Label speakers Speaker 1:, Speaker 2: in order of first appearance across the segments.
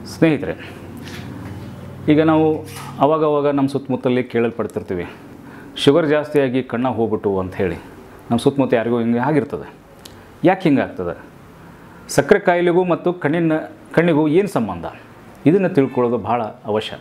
Speaker 1: ಸ್ನೇಹಿತರೆ ಈಗ ನಾವು ಅವಾಗವಾಗ ನಮ್ಮ ಸುತ್ತಮುತ್ತಲ್ಲಿ ಕೇಳಲ್ಪಡ್ತಿರ್ತೀವಿ ಶುಗರ್ ಜಾಸ್ತಿಯಾಗಿ ಕಣ್ಣ ಹೋಗ್ಬಿಟ್ಟು ಅಂತ ಹೇಳಿ ನಮ್ಮ ಸುತ್ತಮುತ್ತ ಯಾರಿಗೂ ಹಿಂಗೆ ಆಗಿರ್ತದೆ ಯಾಕೆ ಹಿಂಗಾಗ್ತದೆ ಸಕ್ಕರೆ ಕಾಯಿಲೆಗೂ ಮತ್ತು ಕಣ್ಣಿನ ಕಣ್ಣಿಗೂ ಏನು ಸಂಬಂಧ ಇದನ್ನು ತಿಳ್ಕೊಳ್ಳೋದು ಭಾಳ ಅವಶ್ಯ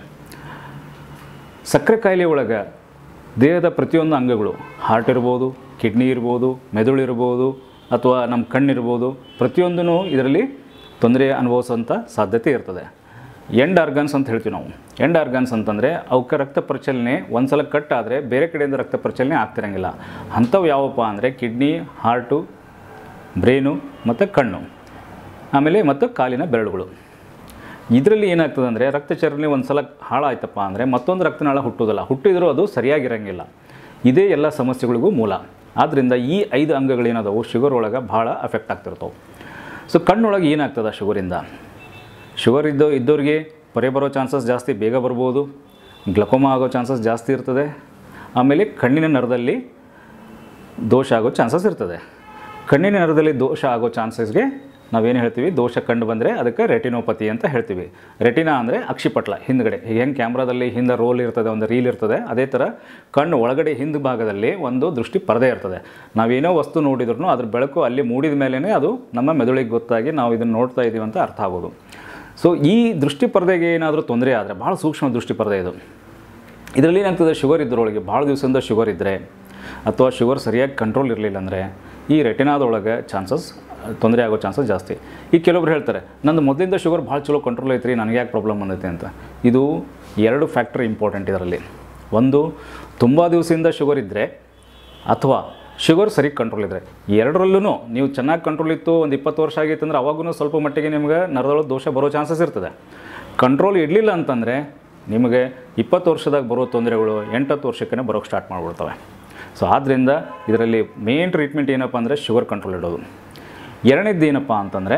Speaker 1: ಸಕ್ಕರೆ ಕಾಯಿಲೆ ಒಳಗೆ ದೇಹದ ಪ್ರತಿಯೊಂದು ಅಂಗಗಳು ಹಾರ್ಟ್ ಇರ್ಬೋದು ಕಿಡ್ನಿ ಇರ್ಬೋದು ಮೆದುಳು ಇರ್ಬೋದು ಅಥವಾ ನಮ್ಮ ಕಣ್ಣಿರ್ಬೋದು ಪ್ರತಿಯೊಂದೂ ಇದರಲ್ಲಿ ತೊಂದರೆ ಅನುಭವಿಸೋಂಥ ಸಾಧ್ಯತೆ ಇರ್ತದೆ ಎಂಡ್ ಆರ್ಗನ್ಸ್ ಅಂತ ಹೇಳ್ತೀವಿ ನಾವು ಎಂಡ್ ಆರ್ಗನ್ಸ್ ಅಂತಂದರೆ ಅವಕ್ಕೆ ರಕ್ತ ಪರಿಚಲನೆ ಒಂದು ಸಲ ಕಟ್ ಆದರೆ ಬೇರೆ ಕಡೆಯಿಂದ ರಕ್ತ ಪರಿಚಲನೆ ಆಗ್ತಿರಂಗಿಲ್ಲ ಅಂಥವು ಯಾವಪ್ಪ ಅಂದರೆ ಕಿಡ್ನಿ ಹಾರ್ಟು ಬ್ರೈನು ಮತ್ತು ಕಣ್ಣು ಆಮೇಲೆ ಮತ್ತು ಕಾಲಿನ ಬೆರಳುಗಳು ಇದರಲ್ಲಿ ಏನಾಗ್ತದೆ ಅಂದರೆ ರಕ್ತಚರಣೆ ಒಂದು ಸಲ ಹಾಳಾಯ್ತಪ್ಪ ಅಂದರೆ ಮತ್ತೊಂದು ರಕ್ತನಾಳ ಹುಟ್ಟೋದಿಲ್ಲ ಹುಟ್ಟಿದರೂ ಅದು ಸರಿಯಾಗಿರಂಗಿಲ್ಲ ಇದೇ ಎಲ್ಲ ಸಮಸ್ಯೆಗಳಿಗೂ ಮೂಲ ಆದ್ದರಿಂದ ಈ ಐದು ಅಂಗಗಳೇನದವು ಶುಗರ್ ಒಳಗೆ ಭಾಳ ಅಫೆಕ್ಟ್ ಆಗ್ತಿರ್ತವೆ ಸೊ ಕಣ್ಣೊಳಗೆ ಏನಾಗ್ತದೆ ಶುಗರಿಂದ ಶುಗರ್ ಇದ್ದೋ ಇದ್ದವ್ರಿಗೆ ಪೊರೆ ಬರೋ ಚಾನ್ಸಸ್ ಜಾಸ್ತಿ ಬೇಗ ಬರ್ಬೋದು ಗ್ಲಕೋಮಾ ಆಗೋ ಚಾನ್ಸಸ್ ಜಾಸ್ತಿ ಇರ್ತದೆ ಆಮೇಲೆ ಕಣ್ಣಿನ ನರದಲ್ಲಿ ದೋಷ ಆಗೋ ಚಾನ್ಸಸ್ ಇರ್ತದೆ ಕಣ್ಣಿನ ನರದಲ್ಲಿ ದೋಷ ಆಗೋ ಚಾನ್ಸಸ್ಗೆ ನಾವೇನು ಹೇಳ್ತೀವಿ ದೋಷ ಕಂಡು ಬಂದರೆ ಅದಕ್ಕೆ ರೆಟಿನೋಪತಿ ಅಂತ ಹೇಳ್ತೀವಿ ರೆಟಿನಾ ಅಂದರೆ ಅಕ್ಷಿಪಟ್ಲ ಹಿಂದ್ಗಡೆ ಈಗ ಹೆಂಗೆ ಕ್ಯಾಮ್ರಾದಲ್ಲಿ ಹಿಂದೆ ರೋಲ್ ಇರ್ತದೆ ಒಂದು ರೀಲ್ ಇರ್ತದೆ ಅದೇ ಥರ ಕಣ್ಣು ಒಳಗಡೆ ಹಿಂದ್ ಭಾಗದಲ್ಲಿ ಒಂದು ದೃಷ್ಟಿ ಪರದೆ ಇರ್ತದೆ ನಾವೇನೋ ವಸ್ತು ನೋಡಿದ್ರು ಅದ್ರ ಬೆಳಕು ಅಲ್ಲಿ ಮೂಡಿದ ಮೇಲೇ ಅದು ನಮ್ಮ ಮೆದುಳಿಗೆ ಗೊತ್ತಾಗಿ ನಾವು ಇದನ್ನು ನೋಡ್ತಾ ಇದ್ದೀವಿ ಅಂತ ಅರ್ಥ ಆಗೋದು ಸೊ ಈ ದೃಷ್ಟಿ ಪರದೆಗೆ ಏನಾದರೂ ತೊಂದರೆ ಆದರೆ ಭಾಳ ಸೂಕ್ಷ್ಮ ದೃಷ್ಟಿ ಪರದೆ ಇದು ಇದರಲ್ಲಿ ಏನಾಗ್ತದೆ ಶುಗರ್ ಇದ್ದರೊಳಗೆ ಭಾಳ ದಿವಸದಿಂದ ಶುಗರ್ ಇದ್ದರೆ ಅಥವಾ ಶುಗರ್ ಸರಿಯಾಗಿ ಕಂಟ್ರೋಲ್ ಇರಲಿಲ್ಲ ಅಂದರೆ ಈ ರೆಟಿನಾದೊಳಗೆ ಚಾನ್ಸಸ್ ತೊಂದರೆ ಆಗೋ ಚಾನ್ಸಸ್ ಜಾಸ್ತಿ ಈಗ ಕೆಲವೊಬ್ರು ಹೇಳ್ತಾರೆ ನಂದು ಮೊದಲಿಂದ ಶುಗರ್ ಭಾಳ ಚಲೋ ಕಂಟ್ರೋಲ್ ಐತ್ರಿ ನನಗೆ ಯಾಕೆ ಪ್ರಾಬ್ಲಮ್ ಬಂದೈತೆ ಅಂತ ಇದು ಎರಡು ಫ್ಯಾಕ್ಟರ್ ಇಂಪಾರ್ಟೆಂಟ್ ಇದರಲ್ಲಿ ಒಂದು ತುಂಬ ದಿವಸದಿಂದ ಶುಗರ್ ಇದ್ದರೆ ಅಥವಾ ಶುಗರ್ ಸರಿ ಕಂಟ್ರೋಲ್ ಇದ್ದರೆ ಎರಡರಲ್ಲೂ ನೀವು ಚೆನ್ನಾಗಿ ಕಂಟ್ರೋಲ್ ಇತ್ತು ಒಂದು ಇಪ್ಪತ್ತು ವರ್ಷ ಆಗಿತ್ತು ಅಂದರೆ ಅವಾಗೂ ಸ್ವಲ್ಪ ಮಟ್ಟಿಗೆ ನಿಮ್ಗೆ ನರದೊಳಗೆ ದೋಷ ಬರೋ ಚಾನ್ಸಸ್ ಇರ್ತದೆ ಕಂಟ್ರೋಲ್ ಇಡಲಿಲ್ಲ ಅಂತಂದರೆ ನಿಮಗೆ ಇಪ್ಪತ್ತು ವರ್ಷದಾಗ ಬರೋ ತೊಂದರೆಗಳು ಎಂಟತ್ತು ವರ್ಷಕ್ಕೇ ಬರೋಕ್ಕೆ ಸ್ಟಾರ್ಟ್ ಮಾಡಿಬಿಡ್ತವೆ ಸೊ ಆದ್ದರಿಂದ ಇದರಲ್ಲಿ ಮೇನ್ ಟ್ರೀಟ್ಮೆಂಟ್ ಏನಪ್ಪ ಅಂದರೆ ಶುಗರ್ ಕಂಟ್ರೋಲ್ ಇಡೋದು ಎರಡನೇದ್ದು ಏನಪ್ಪ ಅಂತಂದರೆ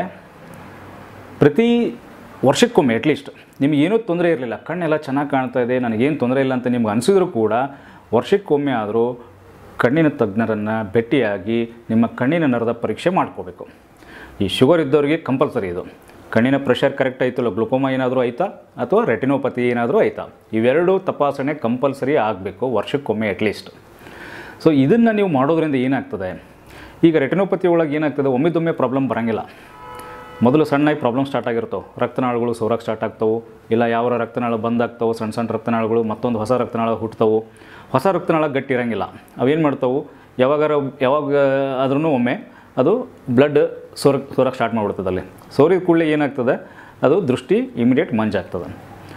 Speaker 1: ಪ್ರತಿ ವರ್ಷಕ್ಕೊಮ್ಮೆ ಅಟ್ಲೀಸ್ಟ್ ನಿಮ್ಗೆ ಏನೂ ತೊಂದರೆ ಇರಲಿಲ್ಲ ಕಣ್ಣೆಲ್ಲ ಚೆನ್ನಾಗಿ ಕಾಣ್ತಾ ಇದೆ ನನಗೇನು ತೊಂದರೆ ಇಲ್ಲ ಅಂತ ನಿಮ್ಗೆ ಅನಿಸಿದ್ರು ಕೂಡ ವರ್ಷಕ್ಕೊಮ್ಮೆ ಆದರೂ ಕಣ್ಣಿನ ತಜ್ಞರನ್ನು ಭೇಟಿಯಾಗಿ ನಿಮ್ಮ ಕಣ್ಣಿನ ನರದ ಪರೀಕ್ಷೆ ಮಾಡ್ಕೋಬೇಕು ಈ ಶುಗರ್ ಇದ್ದವರಿಗೆ ಕಂಪಲ್ಸರಿ ಇದು ಕಣ್ಣಿನ ಪ್ರೆಷರ್ ಕರೆಕ್ಟ್ ಆಯ್ತಲ್ಲ ಗ್ಲುಕೋಮಾ ಏನಾದರೂ ಆಯ್ತಾ ಅಥವಾ ರೆಟಿನೋಪತಿ ಏನಾದರೂ ಆಯ್ತಾ ಇವೆರಡು ತಪಾಸಣೆ ಕಂಪಲ್ಸರಿ ಆಗಬೇಕು ವರ್ಷಕ್ಕೊಮ್ಮೆ ಅಟ್ಲೀಸ್ಟ್ ಸೊ ಇದನ್ನು ನೀವು ಮಾಡೋದ್ರಿಂದ ಏನಾಗ್ತದೆ ಈಗ ರೆಟಿನೋಪತಿ ಒಳಗೆ ಏನಾಗ್ತದೆ ಒಮ್ಮಿದೊಮ್ಮೆ ಪ್ರಾಬ್ಲಮ್ ಬರೋಂಗಿಲ್ಲ ಮೊದಲು ಸಣ್ಣಾಗಿ ಪ್ರಾಬ್ಲಮ್ ಸ್ಟಾರ್ಟ್ ಆಗಿರ್ತವೆ ರಕ್ತನಾಳಗಳು ಸೋರಕ್ಕೆ ಸ್ಟಾರ್ಟ್ ಆಗ್ತವೆ ಇಲ್ಲ ಯಾವ ರಕ್ತನಾಳ ಬಂದಾಗ್ತವೆ ಸಣ್ಣ ಸಣ್ಣ ರಕ್ತನಾಳಗಳು ಮತ್ತೊಂದು ಹೊಸ ರಕ್ತನಾಳ ಹುಟ್ತವೆ ಹೊಸ ರಕ್ತನಾಳ ಗಟ್ಟಿ ಇರಂಗಿಲ್ಲ ಅವೇನು ಮಾಡ್ತಾವೆ ಯಾವಾಗಾರ ಯಾವಾಗ ಆದ್ರೂ ಒಮ್ಮೆ ಅದು ಬ್ಲಡ್ ಸೋರ ಸೋರಕ್ಕೆ ಸ್ಟಾರ್ಟ್ ಮಾಡಿಬಿಡ್ತದೆ ಅಲ್ಲಿ ಸೋರಿದ ಕೂಡಲೇ ಏನಾಗ್ತದೆ ಅದು ದೃಷ್ಟಿ ಇಮಿಡಿಯೇಟ್ ಮಂಜಾಗ್ತದೆ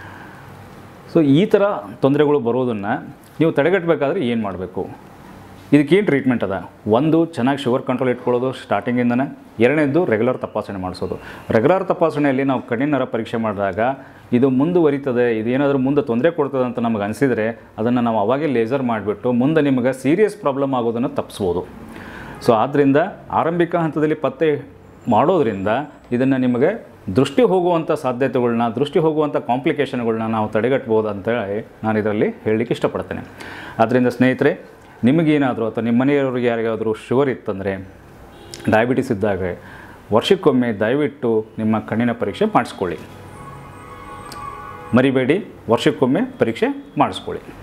Speaker 1: ಸೊ ಈ ಥರ ತೊಂದರೆಗಳು ಬರೋದನ್ನು ನೀವು ತಡೆಗಟ್ಟಬೇಕಾದ್ರೆ ಏನು ಮಾಡಬೇಕು ಇದಕ್ಕೇನು ಟ್ರೀಟ್ಮೆಂಟ್ ಅದ ಒಂದು ಚೆನ್ನಾಗಿ ಶುಗರ್ ಕಂಟ್ರೋಲ್ ಇಟ್ಕೊಳ್ಳೋದು ಸ್ಟಾರ್ಟಿಂಗಿಂದನೇ ಎರಡನೇದ್ದು ರೆಗ್ಯುಲರ್ ತಪಾಸಣೆ ಮಾಡಿಸೋದು ರೆಗ್ಯುಲರ್ ತಪಾಸಣೆಯಲ್ಲಿ ನಾವು ಕಣ್ಣಿನ ನರ ಪರೀಕ್ಷೆ ಮಾಡಿದಾಗ ಇದು ಮುಂದುವರಿತದೆ ಇದೇನಾದರೂ ಮುಂದೆ ತೊಂದರೆ ಕೊಡ್ತದೆ ಅಂತ ನಮಗೆ ಅನಿಸಿದರೆ ಅದನ್ನು ನಾವು ಅವಾಗೇ ಲೇಸರ್ ಮಾಡಿಬಿಟ್ಟು ಮುಂದೆ ನಿಮಗೆ ಸೀರಿಯಸ್ ಪ್ರಾಬ್ಲಮ್ ಆಗೋದನ್ನು ತಪ್ಪಿಸ್ಬೋದು ಸೊ ಆದ್ದರಿಂದ ಆರಂಭಿಕ ಹಂತದಲ್ಲಿ ಪತ್ತೆ ಮಾಡೋದ್ರಿಂದ ಇದನ್ನು ನಿಮಗೆ ದೃಷ್ಟಿ ಹೋಗುವಂಥ ಸಾಧ್ಯತೆಗಳನ್ನ ದೃಷ್ಟಿ ಹೋಗುವಂಥ ಕಾಂಪ್ಲಿಕೇಶನ್ಗಳನ್ನ ನಾವು ತಡೆಗಟ್ಬೋದು ಅಂತೇಳಿ ನಾನು ಇದರಲ್ಲಿ ಹೇಳಲಿಕ್ಕೆ ಇಷ್ಟಪಡ್ತೇನೆ ಆದ್ದರಿಂದ ಸ್ನೇಹಿತರೆ ನಿಮಗೇನಾದರೂ ಅಥವಾ ನಿಮ್ಮ ಮನೆಯವರಿಗೆ ಯಾರಿಗಾದರೂ ಶುಗರ್ ಇತ್ತಂದರೆ ಡಯಾಬಿಟಿಸ್ ಇದ್ದಾಗ ವರ್ಷಕ್ಕೊಮ್ಮೆ ದಯವಿಟ್ಟು ನಿಮ್ಮ ಕಣ್ಣಿನ ಪರೀಕ್ಷೆ ಮಾಡಿಸ್ಕೊಳ್ಳಿ ಮರಿಬೇಡಿ ವರ್ಷಕ್ಕೊಮ್ಮೆ ಪರೀಕ್ಷೆ ಮಾಡಿಸ್ಕೊಳ್ಳಿ